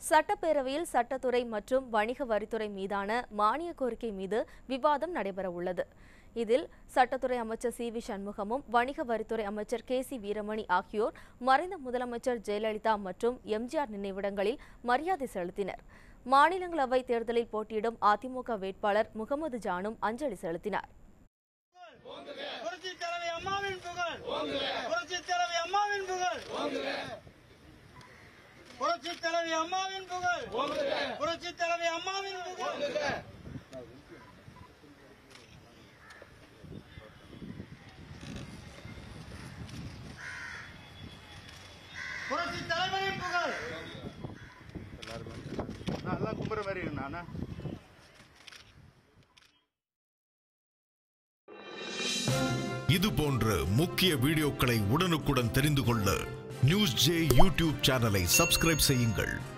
சட்டப்பேரவையில் சட்டத்துறை மற்றும் வணிக வரித்துறை மீதான மானிய கோரிக்கை மீது விவாதம் நடைபெற உள்ளது இதில் சட்டத்துறை அமைச்சர் சி வி சண்முகமும் வணிக வரித்துறை அமைச்சர் கே சி வீரமணி ஆகியோர் மறைந்த முதலமைச்சர் ஜெயலலிதா மற்றும் எம்ஜிஆர் நினைவிடங்களில் மரியாதை செலுத்தினர் மாநிலங்களவை தேர்தலில் போட்டியிடும் அதிமுக வேட்பாளர் முகமது ஜானும் அஞ்சலி செலுத்தினார் புரட்சி தலைவி அம்மாவின் புகழ் புரட்சி தலைவி அம்மாவின் புகழ் புரட்சி தலைவி அம்மாவின் புகழ் புரட்சி தலைவி அம்மாவின் புகழ் புரட்சி தலைவரின் புகழ் நல்லா கும்புற மாதிரி இருந்தானா இது போன்ற முக்கிய வீடியோக்களை உடனுக்குடன் தெரிந்து கொள்ள நியூஸ் ஜே யூடியூப் சேனலை சப்ஸ்கிரைப் செய்யுங்கள்